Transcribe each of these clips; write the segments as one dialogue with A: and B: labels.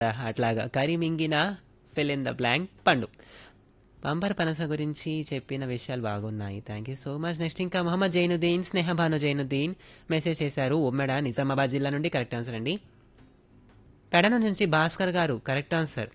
A: అట్లాగా కరి మింగిన ఫిల్ ఇన్ ద బ్లాంక్ పండు పంపర్ పనస గురించి చెప్పిన విషయాలు బాగున్నాయి thank you so much next ఇంకా మొహమ్మద్ జైనుద్దీన్ స్నేహబాను జైనుద్దీన్ మెసేజ్ చేశారు ఉమ్మెడ నిజామాబాద్ జిల్లా నుండి కరెక్ట్ ఆన్సర్ అండి పెడన నుంచి భాస్కర్ గారు కరెక్ట్ ఆన్సర్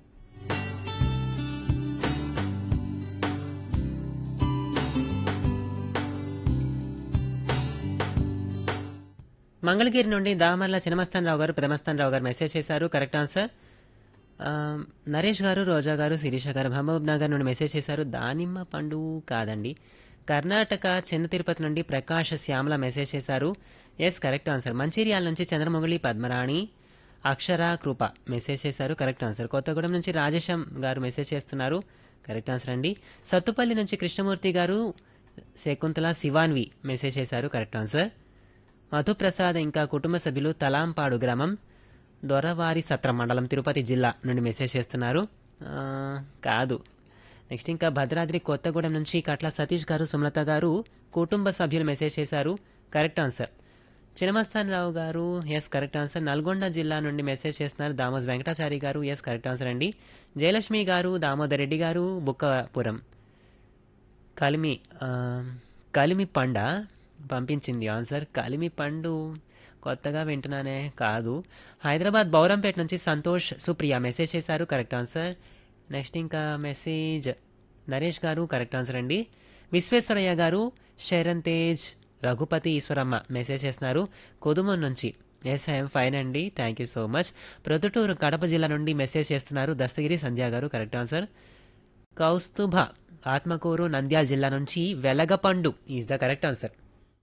A: మంగళగిరి నుండి దామర్ల చినమస్తానరావు గారు పెదమస్తానరావు గారు మెసేజ్ చేశారు కరెక్ట్ ఆన్సర్ ఆ, నరేష్ గారు రోజా గారు శిరీష గారు మహబూబ్ నగర్ నుండి మెసేజ్ చేశారు దానిమ్మ పండు కాదండి కర్ణాటక చిన్న తిరుపతి నుండి ప్రకాష్ శ్యామల మెసేజ్ చేశారు ఎస్ కరెక్ట్ ఆన్సర్ మంచిర్యాల నుంచి చంద్రమొగళి పద్మరాణి అక్షర కృప మెసేజ్ చేశారు కరెక్ట్ ఆన్సర్ కొత్తగూడెం నుంచి రాజేశం గారు మెసేజ్ చేస్తున్నారు కరెక్ట్ ఆన్సర్ అండి సత్తుపల్లి నుంచి కృష్ణమూర్తి గారు శకుంతల శివాన్వి మెసేజ్ చేశారు కరెక్ట్ ఆన్సర్ మధుప్రసాద్ ఇంకా కుటుంబ సభ్యులు తలాంపాడు గ్రామం దొరవారి సత్రం మండలం తిరుపతి జిల్లా నుండి మెసేజ్ చేస్తున్నారు ఆ, కాదు నెక్స్ట్ ఇంకా భద్రాద్రి కొత్తగూడెం నుంచి కట్ల సతీష్ గారు సుమలత గారు కుటుంబ సభ్యులు మెసేజ్ చేశారు కరెక్ట్ ఆన్సర్ చినమస్తాన్ రావు గారు ఎస్ కరెక్ట్ ఆన్సర్ నల్గొండ జిల్లా నుండి మెసేజ్ చేస్తున్నారు దామోస్ వెంకటాచారి గారు ఎస్ కరెక్ట్ ఆన్సర్ అండి జయలక్ష్మి గారు దామోదర్ రెడ్డి గారు బుక్కపురం కలిమి ఆ, కలిమి పండ పంపించింది ఆన్సర్ కలిమి పండు కొత్తగా వింటున్నానే కాదు హైదరాబాద్ బౌరంపేట నుంచి సంతోష్ సుప్రియ మెసేజ్ చేశారు కరెక్ట్ ఆన్సర్ నెక్స్ట్ ఇంకా message Naresh garu correct answer అండి విశ్వేశ్వరయ్య గారు శరణ్ తేజ్ రఘుపతి ఈశ్వరమ్మ మెసేజ్ చేస్తున్నారు కొదుమన్ నుంచి ఎస్ ఐఎమ్ ఫైన్ అండి thank you so much Proddatur Kadapa జిల్లా నుండి మెసేజ్ చేస్తున్నారు దస్తగిరి సంధ్య గారు కరెక్ట్ ఆన్సర్ కౌస్తుభ ఆత్మకూరు నంద్యాల జిల్లా నుంచి వెలగపండు ఈజ్ ద కరెక్ట్ ఆన్సర్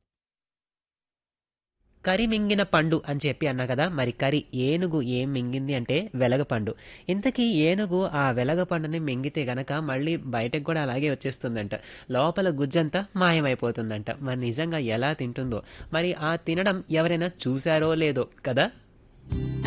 A: కరి మింగిన పండు అని చెప్పి అన్నా కదా మరి కరి ఏనుగు ఏం మింగింది అంటే వెలగపండు ఇంతకీ ఏనుగు ఆ వెలగపండుని మింగితే గనక మళ్ళీ బయటకు కూడా అలాగే వచ్చేస్తుందంట లోపల గుజ్జంతా మాయమైపోతుందంట మరి నిజంగా ఎలా తింటుందో మరి ఆ తినడం ఎవరైనా చూశారో లేదో కదా